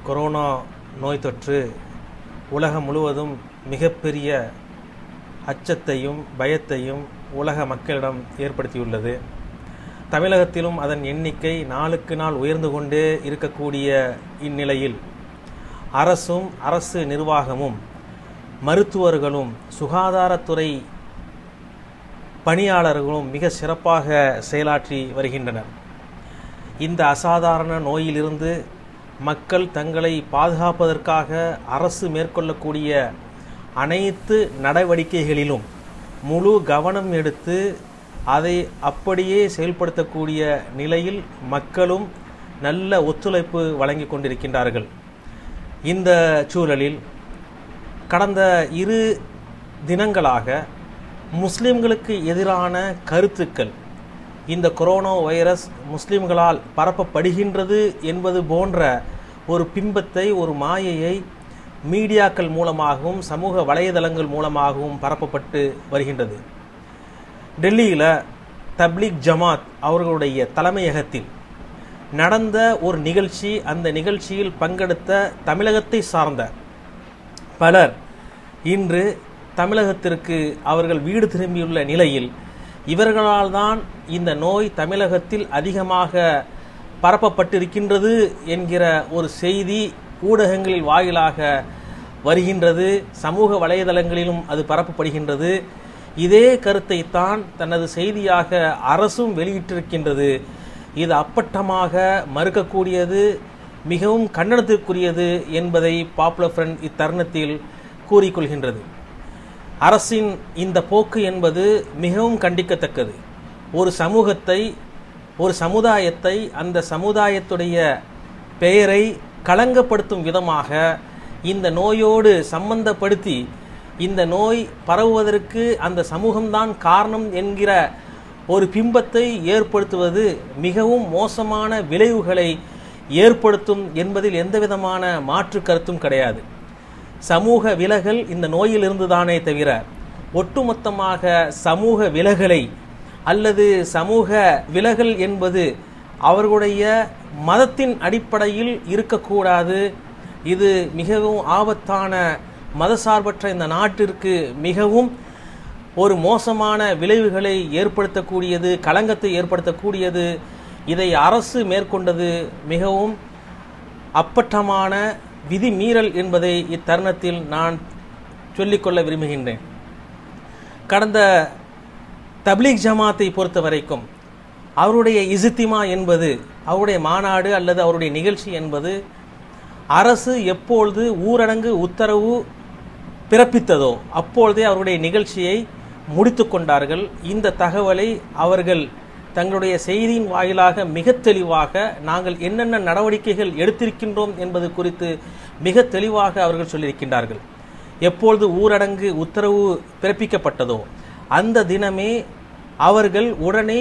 corona நோய் தொற்று உலகம் முழுவதும் மிகப்பெரிய அச்சத்தையும் பயத்தையும் உலக மக்களிடம் ஏற்படுத்தியுள்ளது தமிழகத்திலும் அதன் எண்ணிக்கை நாளுக்கு நாள் உயர்ந்து கொண்டே இருக்கக்கூடிய இந்நிலையில் அரசும் அரசு நிர்வாகமும் மருத்துவர்களும் சுகாதாரத்துறை பணியாளர்களும் மிக சிறப்பாக செயலாற்றி வருகின்றனர் இந்த அசாதாரண நோயிலிருந்து மக்கள் தங்களை பாதுகாப்பதற்காக அரசு மேற்கொள்ளக்கூடிய அனைத்து நடவடிக்கைகளிலும் முழு கவனம் எடுத்து அதை அப்படியே செயல்படுத்தக்கூடிய நிலையில் மக்களும் நல்ல ஒத்துழைப்பு வழங்கி கொண்டிருக்கின்றார்கள் இந்த சூழலில் கடந்த இரு தினங்களாக முஸ்லிம்களுக்கு எதிரான கருத்துக்கள் இந்த கொரோனா வைரஸ் முஸ்லிம்களால் பரப்பப்படுகின்றது என்பது போன்ற ஒரு பிம்பத்தை ஒரு மாயையை மீடியாக்கள் மூலமாகவும் சமூக வலைதளங்கள் மூலமாகவும் பரப்பப்பட்டு வருகின்றது டெல்லியில் தப்லீக் ஜமாத் அவர்களுடைய தலைமையகத்தில் நடந்த ஒரு நிகழ்ச்சி அந்த நிகழ்ச்சியில் பங்கெடுத்த தமிழகத்தை சார்ந்த பலர் இன்று தமிழகத்திற்கு அவர்கள் வீடு திரும்பியுள்ள நிலையில் இவர்களால் தான் இந்த நோய் தமிழகத்தில் அதிகமாக பரப்பப்பட்டிருக்கின்றது என்கிற ஒரு செய்தி ஊடகங்களில் வாயிலாக வருகின்றது சமூக வலைதளங்களிலும் அது பரப்பப்படுகின்றது இதே கருத்தை தான் தனது செய்தியாக அரசும் வெளியிட்டிருக்கின்றது இது அப்பட்டமாக மறுக்கக்கூடியது மிகவும் கண்டனத்திற்குரியது என்பதை பாப்புலர் ஃப்ரண்ட் இத்தருணத்தில் கூறிக்கொள்கின்றது அரசின் இந்த போக்கு என்பது மிகவும் கண்டிக்கத்தக்கது ஒரு சமூகத்தை ஒரு சமுதாயத்தை அந்த சமுதாயத்துடைய பெயரை களங்கப்படுத்தும் விதமாக இந்த நோயோடு சம்பந்தப்படுத்தி இந்த நோய் பரவுவதற்கு அந்த சமூகம்தான் காரணம் என்கிற ஒரு பிம்பத்தை ஏற்படுத்துவது மிகவும் மோசமான விளைவுகளை ஏற்படுத்தும் என்பதில் எந்தவிதமான மாற்று கருத்தும் கிடையாது சமூக விலகல் இந்த நோயிலிருந்து தானே தவிர ஒட்டுமொத்தமாக சமூக விலகலை அல்லது சமூக விலகல் என்பது அவர்களுடைய மதத்தின் அடிப்படையில் இருக்கக்கூடாது இது மிகவும் ஆபத்தான மதசார்பற்ற இந்த நாட்டிற்கு மிகவும் ஒரு மோசமான விளைவுகளை ஏற்படுத்தக்கூடியது களங்கத்தை ஏற்படுத்தக்கூடியது இதை அரசு மேற்கொண்டது மிகவும் அப்பட்டமான விதி மீறல் என்பதை இத்தருணத்தில் நான் சொல்லிக்கொள்ள விரும்புகின்றேன் கடந்த தப்லீக் ஜமாத்தை பொறுத்த வரைக்கும் அவருடைய இசுத்திமா என்பது அவருடைய மாநாடு அல்லது அவருடைய நிகழ்ச்சி என்பது அரசு எப்பொழுது ஊரடங்கு உத்தரவு பிறப்பித்ததோ அப்பொழுதே அவருடைய நிகழ்ச்சியை முடித்து கொண்டார்கள் இந்த தகவலை அவர்கள் தங்களுடைய செய்தியின் வாயிலாக மிக தெளிவாக நாங்கள் என்னென்ன நடவடிக்கைகள் எடுத்திருக்கின்றோம் என்பது குறித்து மிக தெளிவாக அவர்கள் சொல்லியிருக்கின்றார்கள் எப்பொழுது ஊரடங்கு உத்தரவு பிறப்பிக்கப்பட்டதோ அந்த தினமே அவர்கள் உடனே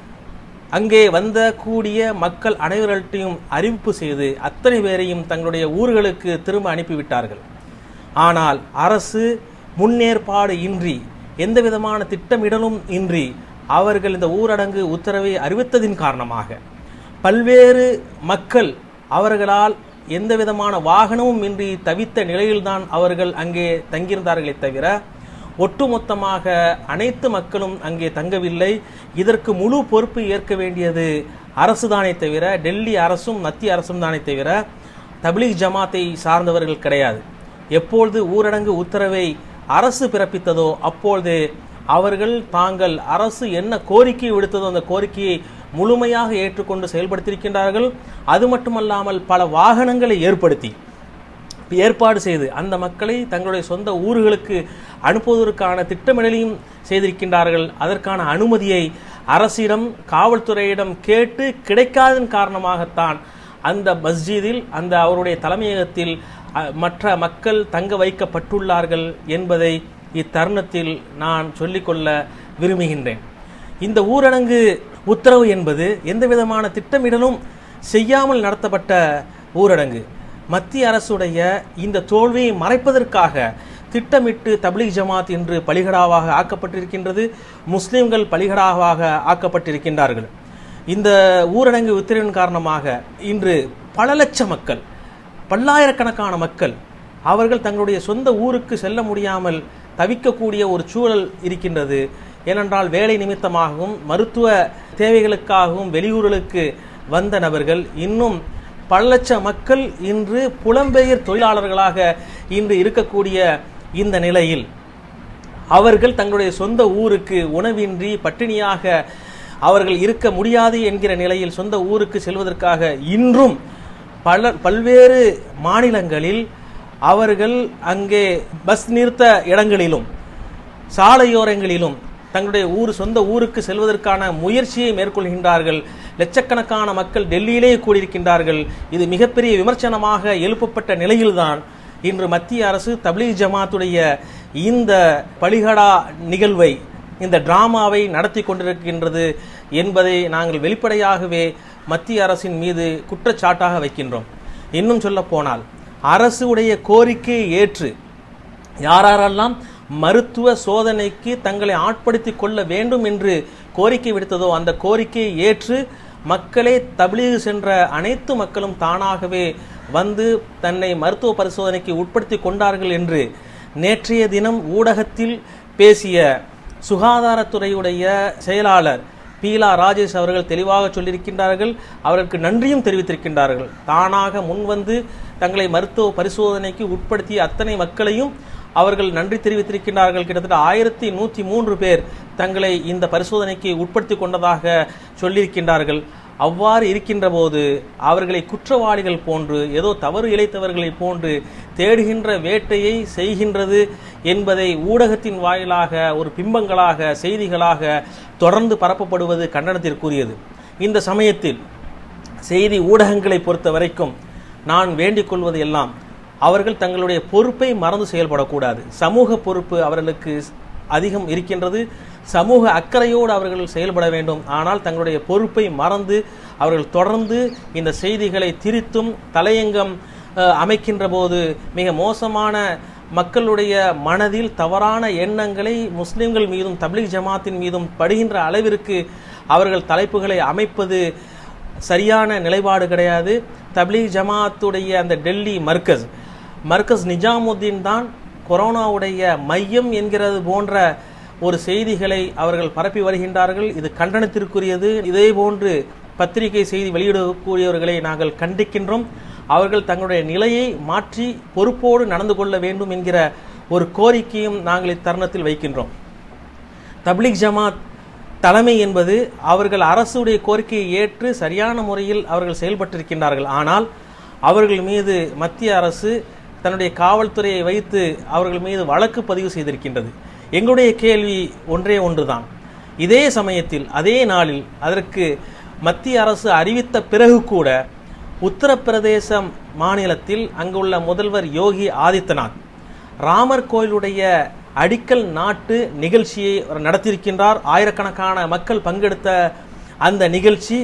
அங்கே வந்த கூடிய மக்கள் அனைவர்கள்ட்டையும் அறிவிப்பு செய்து அத்தனை பேரையும் தங்களுடைய ஊர்களுக்கு திரும்ப அனுப்பிவிட்டார்கள் ஆனால் அரசு முன்னேற்பாடு இன்றி எந்த விதமான திட்டமிடலும் இன்றி அவர்கள் இந்த ஊரடங்கு உத்தரவை அறிவித்ததின் காரணமாக பல்வேறு மக்கள் அவர்களால் எந்த விதமான வாகனமும் இன்றி தவித்த நிலையில்தான் அவர்கள் அங்கே தங்கியிருந்தார்களே தவிர ஒட்டுமொத்தமாக அனைத்து மக்களும் அங்கே தங்கவில்லை இதற்கு முழு பொறுப்பு ஏற்க வேண்டியது அரசு தானே தவிர டெல்லி அரசும் மத்திய அரசும் தானே தவிர தப்லீக் ஜமாத்தை சார்ந்தவர்கள் கிடையாது எப்பொழுது ஊரடங்கு உத்தரவை அரசு பிறப்பித்ததோ அப்பொழுது அவர்கள் தாங்கள் அரசு என்ன கோரிக்கை விடுத்ததோ அந்த கோரிக்கையை முழுமையாக ஏற்றுக்கொண்டு செயல்படுத்தியிருக்கின்றார்கள் அது மட்டுமல்லாமல் பல வாகனங்களை ஏற்படுத்தி ஏற்பாடு செய்து அந்த மக்களை தங்களுடைய சொந்த ஊர்களுக்கு அனுப்புவதற்கான திட்டமிடலையும் செய்திருக்கின்றார்கள் அதற்கான அனுமதியை அரசிடம் காவல்துறையிடம் கேட்டு கிடைக்காதன் காரணமாகத்தான் அந்த மஸ்ஜிதில் அந்த அவருடைய தலைமையகத்தில் அ, மற்ற மக்கள் தங்க வைக்கப்பட்டுள்ளார்கள் என்பதை இத்தருணத்தில் நான் சொல்லிக்கொள்ள விரும்புகின்றேன் இந்த ஊரடங்கு உத்தரவு என்பது எந்த விதமான திட்டமிடலும் செய்யாமல் நடத்தப்பட்ட ஊரடங்கு மத்திய அரசுடைய இந்த தோல்வியை மறைப்பதற்காக திட்டமிட்டு தப்லீக் ஜமாத் என்று பலிகடாவாக ஆக்கப்பட்டிருக்கின்றது முஸ்லிம்கள் பலிகடாவாக ஆக்கப்பட்டிருக்கின்றார்கள் இந்த ஊரடங்கு உத்தரவின் காரணமாக இன்று பல லட்ச மக்கள் பல்லாயிரக்கணக்கான மக்கள் அவர்கள் தங்களுடைய சொந்த ஊருக்கு செல்ல முடியாமல் தவிக்கக்கூடிய ஒரு சூழல் இருக்கின்றது ஏனென்றால் வேலை நிமித்தமாகவும் மருத்துவ தேவைகளுக்காகவும் வெளியூர்களுக்கு வந்த நபர்கள் இன்னும் பல லட்ச மக்கள் இன்று புலம்பெயர் தொழிலாளர்களாக இன்று இருக்கக்கூடிய இந்த நிலையில் அவர்கள் தங்களுடைய சொந்த ஊருக்கு உணவின்றி பட்டினியாக அவர்கள் இருக்க முடியாது என்கிற நிலையில் சொந்த ஊருக்கு செல்வதற்காக இன்றும் பல பல்வேறு மாநிலங்களில் அவர்கள் அங்கே பஸ் நிறுத்த இடங்களிலும் சாலையோரங்களிலும் தங்களுடைய ஊர் சொந்த ஊருக்கு செல்வதற்கான முயற்சியை மேற்கொள்கின்றார்கள் லட்சக்கணக்கான மக்கள் டெல்லியிலே கூடியிருக்கின்றார்கள் இது மிகப்பெரிய விமர்சனமாக எழுப்பப்பட்ட நிலையில்தான் இன்று மத்திய அரசு தப்லீக் ஜமாத்துடைய இந்த பலிகடா நிகழ்வை இந்த டிராமாவை நடத்தி கொண்டிருக்கின்றது என்பதை நாங்கள் வெளிப்படையாகவே மத்திய அரசின் மீது குற்றச்சாட்டாக வைக்கின்றோம் இன்னும் சொல்ல போனால் அரசு உடைய கோரிக்கையை ஏற்று யாரெல்லாம் மருத்துவ சோதனைக்கு தங்களை ஆட்படுத்தி கொள்ள வேண்டும் என்று கோரிக்கை விடுத்ததோ அந்த கோரிக்கையை ஏற்று மக்களே தபிலீகு சென்ற அனைத்து மக்களும் தானாகவே வந்து தன்னை மருத்துவ பரிசோதனைக்கு உட்படுத்தி கொண்டார்கள் என்று நேற்றைய தினம் ஊடகத்தில் பேசிய சுகாதாரத்துறையுடைய செயலாளர் பீலா ராஜேஷ் அவர்கள் தெளிவாக சொல்லியிருக்கின்றார்கள் அவருக்கு நன்றியும் தெரிவித்திருக்கின்றார்கள் தானாக முன்வந்து தங்களை மருத்துவ பரிசோதனைக்கு உட்படுத்திய அத்தனை மக்களையும் அவர்கள் நன்றி தெரிவித்திருக்கின்றார்கள் கிட்டத்தட்ட ஆயிரத்தி நூற்றி மூன்று பேர் தங்களை இந்த பரிசோதனைக்கு உட்படுத்தி கொண்டதாக சொல்லியிருக்கின்றார்கள் அவ்வாறு இருக்கின்ற போது அவர்களை குற்றவாளிகள் போன்று ஏதோ தவறு இழைத்தவர்களை போன்று தேடுகின்ற வேட்டையை செய்கின்றது என்பதை ஊடகத்தின் வாயிலாக ஒரு பிம்பங்களாக செய்திகளாக தொடர்ந்து பரப்பப்படுவது கண்டனத்திற்குரியது இந்த சமயத்தில் செய்தி ஊடகங்களை பொறுத்த வரைக்கும் நான் வேண்டிக் கொள்வது எல்லாம் அவர்கள் தங்களுடைய பொறுப்பை மறந்து செயல்படக்கூடாது சமூக பொறுப்பு அவர்களுக்கு அதிகம் இருக்கின்றது சமூக அக்கறையோடு அவர்கள் செயல்பட வேண்டும் ஆனால் தங்களுடைய பொறுப்பை மறந்து அவர்கள் தொடர்ந்து இந்த செய்திகளை திரித்தும் தலையங்கம் அஹ், அமைக்கின்ற போது மிக மோசமான மக்களுடைய மனதில் தவறான எண்ணங்களை முஸ்லிம்கள் மீதும் தப்லீக் ஜமாத்தின் மீதும் படுகின்ற அளவிற்கு அவர்கள் தலைப்புகளை அமைப்பது சரியான நிலைப்பாடு கிடையாது தப்லீக் ஜமாத்துடைய அந்த டெல்லி மர்கஸ் மர்கஸ் நிஜாமுத்தீன் தான் கொரோனாவுடைய மையம் என்கிறது போன்ற ஒரு செய்திகளை அவர்கள் பரப்பி வருகின்றார்கள் இது கண்டனத்திற்குரியது இதே போன்று பத்திரிகை செய்தி வெளியிடக்கூடியவர்களை நாங்கள் கண்டிக்கின்றோம் அவர்கள் தங்களுடைய நிலையை மாற்றி பொறுப்போடு நடந்து கொள்ள வேண்டும் என்கிற ஒரு கோரிக்கையும் நாங்கள் இத்தருணத்தில் வைக்கின்றோம் தப்லீக் ஜமாத் தலைமை என்பது அவர்கள் அரசுடைய கோரிக்கையை ஏற்று சரியான முறையில் அவர்கள் செயல்பட்டிருக்கின்றார்கள் ஆனால் அவர்கள் மீது மத்திய அரசு தன்னுடைய காவல்துறையை வைத்து அவர்கள் மீது வழக்கு பதிவு செய்திருக்கின்றது எங்களுடைய கேள்வி ஒன்றே ஒன்றுதான் இதே சமயத்தில் அதே நாளில் அதற்கு மத்திய அரசு அறிவித்த பிறகு கூட உத்தரப்பிரதேசம் மாநிலத்தில் அங்குள்ள முதல்வர் யோகி ஆதித்யநாத் ராமர் கோயிலுடைய அடிக்கல் நாட்டு நிகழ்ச்சியை அவர் நடத்தியிருக்கின்றார் ஆயிரக்கணக்கான மக்கள் பங்கெடுத்த அந்த நிகழ்ச்சி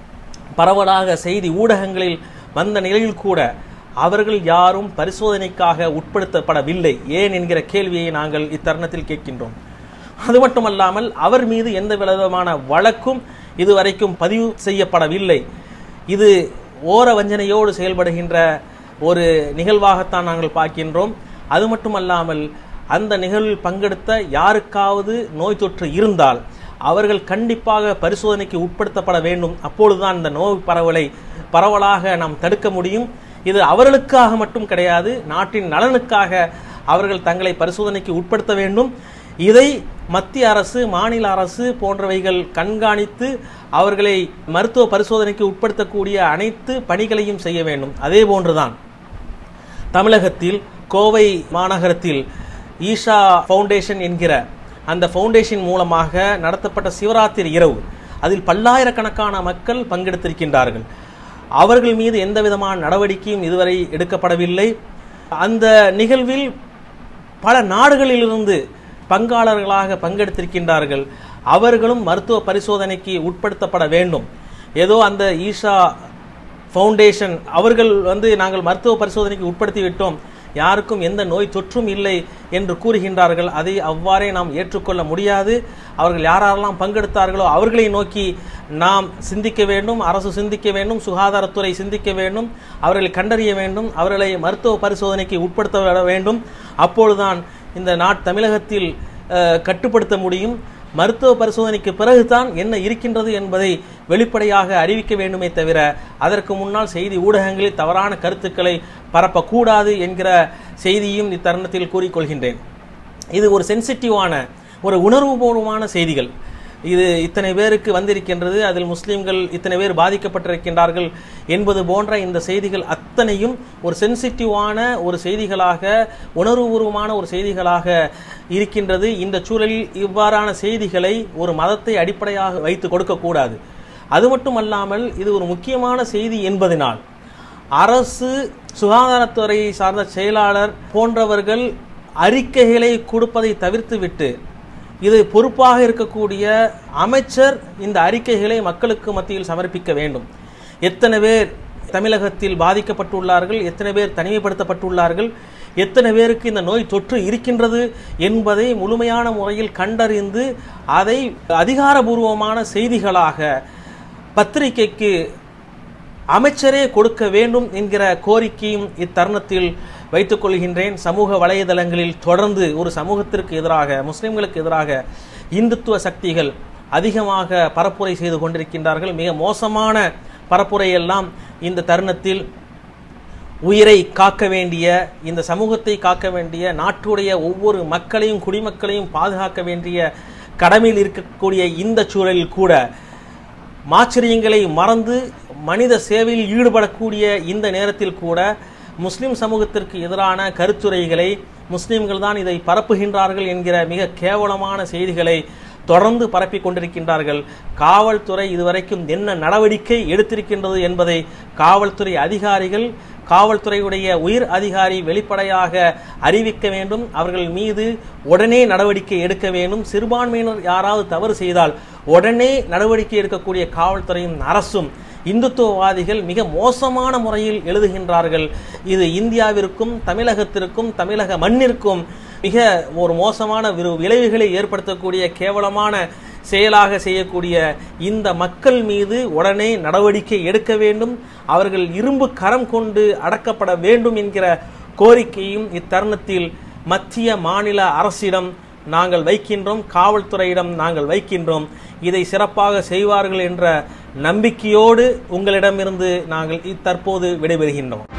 பரவலாக செய்தி ஊடகங்களில் வந்த நிலையில் கூட அவர்கள் யாரும் பரிசோதனைக்காக உட்படுத்தப்படவில்லை ஏன் என்கிற கேள்வியை நாங்கள் இத்தருணத்தில் கேட்கின்றோம் அது மட்டுமல்லாமல் அவர் மீது எந்த விதமான வழக்கும் இதுவரைக்கும் பதிவு செய்யப்படவில்லை இது ஓர வஞ்சனையோடு செயல்படுகின்ற ஒரு நிகழ்வாகத்தான் நாங்கள் பார்க்கின்றோம் அது மட்டுமல்லாமல் அந்த நிகழ்வில் பங்கெடுத்த யாருக்காவது நோய் தொற்று இருந்தால் அவர்கள் கண்டிப்பாக பரிசோதனைக்கு உட்படுத்தப்பட வேண்டும் அப்பொழுதுதான் இந்த நோய் பரவலை பரவலாக நாம் தடுக்க முடியும் இது அவர்களுக்காக மட்டும் கிடையாது நாட்டின் நலனுக்காக அவர்கள் தங்களை பரிசோதனைக்கு உட்படுத்த வேண்டும் இதை மத்திய அரசு மாநில அரசு போன்றவைகள் கண்காணித்து அவர்களை மருத்துவ பரிசோதனைக்கு உட்படுத்தக்கூடிய அனைத்து பணிகளையும் செய்ய வேண்டும் அதே போன்றுதான் தமிழகத்தில் கோவை மாநகரத்தில் ஈஷா ஃபவுண்டேஷன் என்கிற அந்த ஃபவுண்டேஷன் மூலமாக நடத்தப்பட்ட சிவராத்திரி இரவு அதில் பல்லாயிரக்கணக்கான மக்கள் பங்கெடுத்திருக்கின்றார்கள் அவர்கள் மீது எந்த விதமான நடவடிக்கையும் இதுவரை எடுக்கப்படவில்லை அந்த நிகழ்வில் பல நாடுகளிலிருந்து பங்காளர்களாக பங்கெடுத்திருக்கின்றார்கள் அவர்களும் மருத்துவ பரிசோதனைக்கு உட்படுத்தப்பட வேண்டும் ஏதோ அந்த ஈஷா ஃபவுண்டேஷன் அவர்கள் வந்து நாங்கள் மருத்துவ பரிசோதனைக்கு உட்படுத்தி விட்டோம் யாருக்கும் எந்த நோய் தொற்றும் இல்லை என்று கூறுகின்றார்கள் அதை அவ்வாறே நாம் ஏற்றுக்கொள்ள முடியாது அவர்கள் யாரெல்லாம் பங்கெடுத்தார்களோ அவர்களை நோக்கி நாம் சிந்திக்க வேண்டும் அரசு சிந்திக்க வேண்டும் சுகாதாரத்துறை சிந்திக்க வேண்டும் அவர்களை கண்டறிய வேண்டும் அவர்களை மருத்துவ பரிசோதனைக்கு உட்படுத்த வேண்டும் அப்பொழுதுதான் இந்த நாட் தமிழகத்தில் அஹ், கட்டுப்படுத்த முடியும் மருத்துவ பரிசோதனைக்கு பிறகுதான் என்ன இருக்கின்றது என்பதை வெளிப்படையாக அறிவிக்க வேண்டுமே தவிர அதற்கு முன்னால் செய்தி ஊடகங்களில் தவறான கருத்துக்களை பரப்பக்கூடாது என்கிற செய்தியும் இத்தருணத்தில் கூறிக்கொள்கின்றேன் இது ஒரு சென்சிட்டிவான ஒரு உணர்வுபூர்வமான செய்திகள் இது இத்தனை பேருக்கு வந்திருக்கின்றது அதில் முஸ்லிம்கள் இத்தனை பேர் பாதிக்கப்பட்டிருக்கின்றார்கள் என்பது போன்ற இந்த செய்திகள் அத்தனையும் ஒரு சென்சிட்டிவான ஒரு செய்திகளாக உணர்வுபூர்வமான ஒரு செய்திகளாக இருக்கின்றது இந்த சூழலில் இவ்வாறான செய்திகளை ஒரு மதத்தை அடிப்படையாக வைத்து கொடுக்கக்கூடாது அது மட்டுமல்லாமல் இது ஒரு முக்கியமான செய்தி என்பதனால் அரசு சுகாதாரத்துறையை சார்ந்த செயலாளர் போன்றவர்கள் அறிக்கைகளை கொடுப்பதை தவிர்த்துவிட்டு இது பொறுப்பாக இருக்கக்கூடிய அமைச்சர் இந்த அறிக்கைகளை மக்களுக்கு மத்தியில் சமர்ப்பிக்க வேண்டும் எத்தனை பேர் தமிழகத்தில் பாதிக்கப்பட்டுள்ளார்கள் எத்தனை பேர் தனிமைப்படுத்தப்பட்டுள்ளார்கள் எத்தனை பேருக்கு இந்த நோய் தொற்று இருக்கின்றது என்பதை முழுமையான முறையில் கண்டறிந்து அதை அதிகாரபூர்வமான செய்திகளாக பத்திரிகைக்கு அமைச்சரே கொடுக்க வேண்டும் என்கிற கோரிக்கையும் இத்தருணத்தில் வைத்துக் கொள்கின்றேன் சமூக வலைதளங்களில் தொடர்ந்து ஒரு சமூகத்திற்கு எதிராக முஸ்லிம்களுக்கு எதிராக இந்துத்துவ சக்திகள் அதிகமாக பரப்புரை செய்து கொண்டிருக்கின்றார்கள் மிக மோசமான பரப்புரையெல்லாம் இந்த தருணத்தில் உயிரை காக்க வேண்டிய இந்த சமூகத்தை காக்க வேண்டிய நாட்டுடைய ஒவ்வொரு மக்களையும் குடிமக்களையும் பாதுகாக்க வேண்டிய கடமையில் இருக்கக்கூடிய இந்த சூழலில் கூட மாச்சரியங்களை மறந்து மனித சேவையில் ஈடுபடக்கூடிய இந்த நேரத்தில் கூட முஸ்லிம் சமூகத்திற்கு எதிரான கருத்துரைகளை முஸ்லிம்கள் தான் இதை பரப்புகின்றார்கள் என்கிற மிக கேவலமான செய்திகளை தொடர்ந்து பரப்பிக் கொண்டிருக்கின்றார்கள் காவல்துறை இதுவரைக்கும் என்ன நடவடிக்கை எடுத்திருக்கின்றது என்பதை காவல்துறை அதிகாரிகள் காவல்துறையுடைய உயர் அதிகாரி வெளிப்படையாக அறிவிக்க வேண்டும் அவர்கள் மீது உடனே நடவடிக்கை எடுக்க வேண்டும் சிறுபான்மையினர் யாராவது தவறு செய்தால் உடனே நடவடிக்கை எடுக்கக்கூடிய காவல்துறையும் அரசும் இந்துத்துவவாதிகள் மிக மோசமான முறையில் எழுதுகின்றார்கள் இது இந்தியாவிற்கும் தமிழகத்திற்கும் தமிழக மண்ணிற்கும் மிக ஒரு மோசமான விரு- விளைவுகளை ஏற்படுத்தக்கூடிய கேவலமான செயலாக செய்யக்கூடிய இந்த மக்கள் மீது உடனே நடவடிக்கை எடுக்க வேண்டும் அவர்கள் இரும்பு கரம் கொண்டு அடக்கப்பட வேண்டும் என்கிற கோரிக்கையும் இத்தருணத்தில் மத்திய மாநில அரசிடம் நாங்கள் வைக்கின்றோம் காவல்துறையிடம் நாங்கள் வைக்கின்றோம் இதை சிறப்பாக செய்வார்கள் என்ற நம்பிக்கையோடு உங்களிடமிருந்து நாங்கள் தற்போது விடைபெறுகின்றோம்